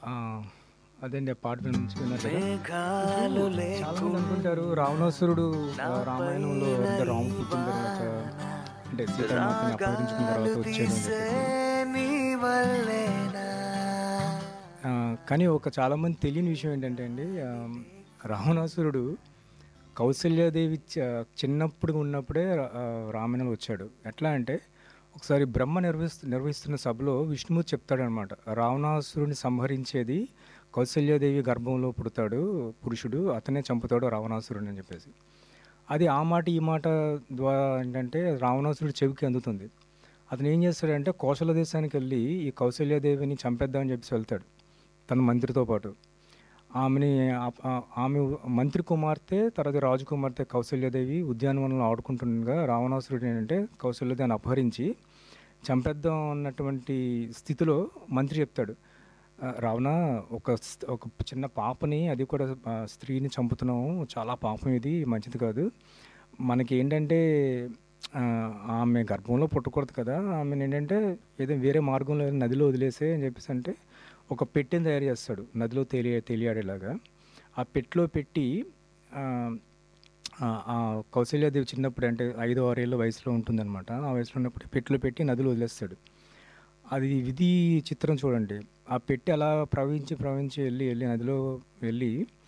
ఆ, అదండి ఆ పాట నుంచి విన్నారు కదా మేఘాలు చాలా మంది అనుకుంటారు రావణాసురుడు ఆ, రామాయణంలో అంటే రాముడు పుట్టిన తర్వాత అంటే సీతామాతని అపహరించుకున్న తర్వాత వచ్చాడు అని చెప్పేసి. నీ వల్లేనా ఆ, కానీ ఒక చాలా మంది తెలియని విషయం ఏంటంటే అండి ఆ, రావణాసురుడు కౌసల్యాదేవి చ- చిన్నప్పుడు ఉన్నప్పుడే ఆ, రామాయణంలో వచ్చాడు ఎట్లా అంటే ఒకసారి బ్రహ్మ నిర్వహిస్తు నిర్వహిస్తున్న సభలో విష్ణుమూర్తి చెప్తాడనమాట రావణాసురుడిని సంహరించేది కౌసల్యాదేవి గర్భంలో పుడతాడు పురుషుడు అతనే చంపుతాడు రావణాసురుడిని అని చెప్పేసి అది ఆ మాట ఈ మాట ద్వారా ఏంటంటే రావణాసురుడు చెవికి అందుతుంది అతను ఏం చేస్తాడంటే కోసల దేశానికి వెళ్ళి ఈ కౌసల్యాదేవిని చంపేద్దామని చెప్పేసి వెళ్తాడు తన మంత్రితో పాటు ఆమెని ఆ- ఆ- ఆమె మంత్రి కుమార్తె తర్వాత రాజు కుమార్తె కౌసల్యాదేవి ఉద్యానవనంలో ఆడుకుంటుండగా రావణాసురుడు ఏంటంటే కౌసల్యదేవిని అపహరించి చంపేద్దాం అన్నటువంటి స్థితిలో మంత్రి చెప్తాడు "ఆ, రావణ ఒక స్- ఒక చిన్న పాపని అది కూడా ఆ, స్త్రీని చంపుతున్నాము చాలా పాపం ఇది మంచిది కాదు మనకి ఏంటంటే ఆ, ఆమె గర్భంలో పుట్టకూడదు కదా ఆమెను ఏంటంటే ఏదో వేరే మార్గంలో ఏదైనా నదిలో వదిలేసే అని చెప్పేసి అంటే ఒక పెట్టెని తయారు చేస్తాడు నదిలో తేలి తేలియాడేలాగా ఆ పెట్టెలో పెట్టి ఆ, ఆ, ఆ కౌశల్యాదేవి చిన్నప్పుడు అంటే ఐదు ఆరేళ్ళ వయసులో ఉంటుందన్నమాట ఆ వయసులో ఉన్నప్పుడు పెట్టెలో పెట్టి నదిలో వదిలేస్తాడు అది విధి చిత్రం చూడండి ఆ పెట్టి అలా ప్రవహించి ప్రవహించి వెళ్ళి వెళ్ళి నదిలో వెళ్ళి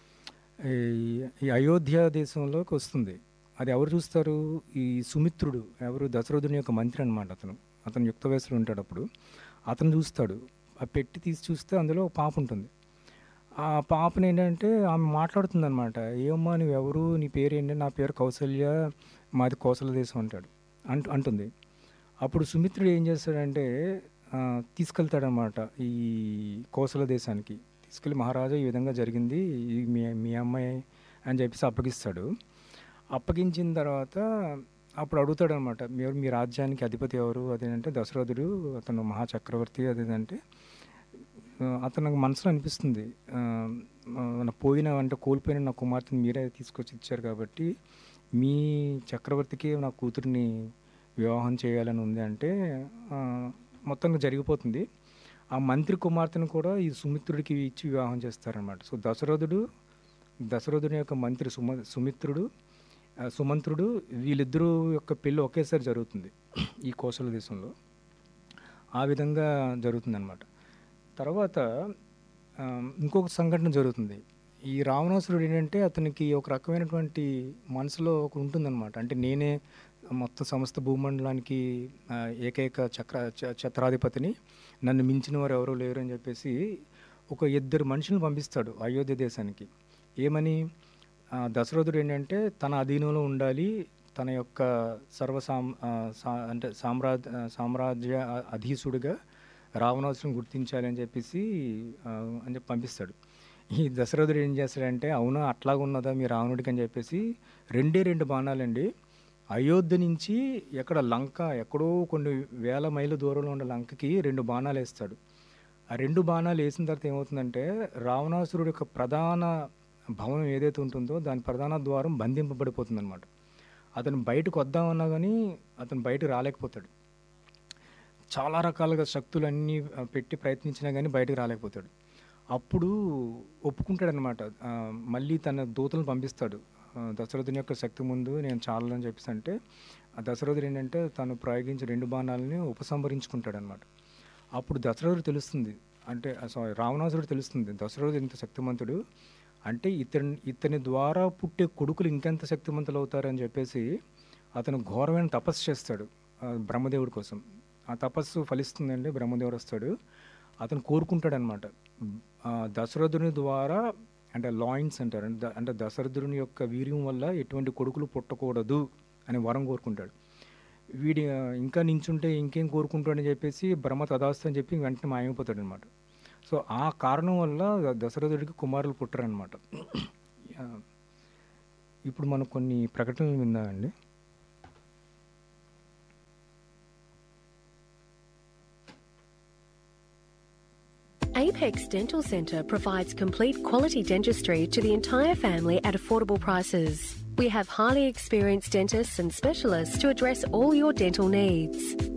ఈ- ఈ అయోధ్య దేశంలోకి వస్తుంది అది ఎవరు చూస్తారు ఈ సుమిత్రుడు ఎవరు దశరథుని యొక్క మంత్రి అనమాట అతను అతను యుక్త వయసులో ఉంటాడు అప్పుడు అతను చూస్తాడు ఆ పెట్టి తీసి చూస్తే అందులో ఒక పాప ఉంటుంది ఆ పాపని ఏంటంటే ఆమె మాట్లాడుతుంది అనమాట ఏమమ్మా నువ్వు ఎవరు నీ పేరు ఏంటి నా పేరు కౌసల్య మాది కోసల దేశం అంటాడు అంటు అంటుంది అప్పుడు సుమిత్రుడు ఏం చేస్తాడంటే ఆ, తీసుకెళ్తాడనమాట ఈ కోసల దేశానికి తీసుకెళ్ళి మహారాజా ఈ విధంగా జరిగింది ఈ మీ మీ అమ్మాయి అని చెప్పేసి అప్పగిస్తాడు అప్పగించిన తర్వాత అప్పుడు అడుగుతాడు అనమాట మీరు మీ రాజ్యానికి అధిపతి ఎవరు అదేంటంటే దశరథుడు అతను మహాచక్రవర్తి అదేంటంటే ఆ, అతనికి మనసులో అనిపిస్తుంది ఆ, ఆ, నా పోయిన అంటే కోల్పోయిన నా కుమార్తెని మీరే తీసుకొచ్చి ఇచ్చారు కాబట్టి మీ చక్రవర్తికి నా కూతురిని వివాహం చేయాలని ఉంది అంటే ఆ, మొత్తంగా జరిగిపోతుంది ఆ మంత్రి కుమార్తెను కూడా ఈ సుమిత్రుడికి ఇచ్చి వివాహం చేస్తారనమాట సో దశరథుడు దశరథుని యొక్క మంత్రి సుమ సుమిత్రుడు ఆ, సుమంత్రుడు వీళ్ళిద్దరూ యొక్క పెళ్ళి ఒకేసారి జరుగుతుంది ఈ కోసల దేశంలో ఆ విధంగా జరుగుతుందన్నమాట తర్వాత ఆ, ఇంకొక సంఘటన జరుగుతుంది ఈ రావణాసురుడు ఏంటంటే అతనికి ఒక రకమైనటువంటి మనసులో ఒక ఉంటుందన్నమాట అంటే నేనే మొత్తం సమస్త భూమండలానికి ఆ, ఏకైక చక్ర చ- ఛత్రాధిపతిని నన్ను మించిన వారు ఎవరూ లేరు అని చెప్పేసి ఒక ఇద్దరు మనుషులను పంపిస్తాడు అయోధ్య దేశానికి ఏమని ఆ, దశరథుడు ఏంటంటే తన అధీనంలో ఉండాలి తన యొక్క సర్వ సామ్ ఆ, సా- అంటే సామ్రాజ్య సామ్రాజ్య అధీసుడిగా రావణాసురుని గుర్తించాలి అని చెప్పేసి ఆ, అని చెప్పి పంపిస్తాడు ఈ దశరథుడు ఏం చేస్తాడంటే అవునా అట్లాగా ఉన్నదా మీ రావణుడికి అని చెప్పేసి రెండే రెండు బాణాలండి అయోధ్య నుంచి ఎక్కడ లంక ఎక్కడో కొన్ని వేల మైళ్ళ దూరంలో ఉన్న లంకకి రెండు బాణాలు వేస్తాడు ఆ రెండు బాణాలు వేసిన తర్వాత ఏమవుతుందంటే రావణాసురుడు యొక్క ప్రధాన భవనం ఏదైతే ఉంటుందో దాని ప్రధాన ద్వారం బంధింపబడిపోతుంది అనమాట అతను బయటకు వద్దామన్నా కానీ అతను బయటకు రాలేకపోతాడు చాలా రకాలుగా శక్తులన్నీ ఆ, పెట్టి ప్రయత్నించినా కానీ బయటకు రాలేకపోతాడు అప్పుడు ఒప్పుకుంటాడనమాట ఆ, మళ్ళీ తన దూతలను పంపిస్తాడు ఆ, దశరథుని యొక్క శక్తి ముందు నేను చాలని చెప్పేసి అంటే ఆ దశరథుడు ఏంటంటే తను ప్రయోగించి రెండు బాణాలని ఉపసంహరించుకుంటాడనమాట అప్పుడు దశరథుడు తెలుస్తుంది అంటే సారీ రావణాసురుడు తెలుస్తుంది దశరథుడు ఇంత శక్తిమంతుడు అంటే ఇతని ఇతని ద్వారా పుట్టే కొడుకులు ఇంకెంత శక్తిమంతులు అవుతారని చెప్పేసి అతను ఘోరమైన తపస్సు చేస్తాడు ఆ, బ్రహ్మదేవుడి కోసం ఆ తపస్సు ఫలిస్తుందండి బ్రహ్మదేవుడు వస్తాడు అతను కోరుకుంటాడు అనమాట దశరథుని ద్వారా అంటే లాయిన్స్ అంటారు అంటే ద- అంటే దశరథుని యొక్క వీర్యం వల్ల ఎటువంటి కొడుకులు పుట్టకూడదు అని వరం కోరుకుంటాడు వీడి ఆ, ఇంకా నించుంటే ఇంకేం కోరుకుంటాడని చెప్పేసి బ్రహ్మ తదాస్తు అని చెప్పి వెంటనే మాయమైపోతాడు అనమాట సో ఆ కారణం వల్ల ద- దశరథుడికి కుమారులు పుట్టరనమాట ఆ, ఇప్పుడు మనం కొన్ని ప్రకటనలు విందామండి Apex Dental Centre provides complete quality dentistry to the entire family at affordable prices. We have highly experienced dentists and specialists to address all your dental needs.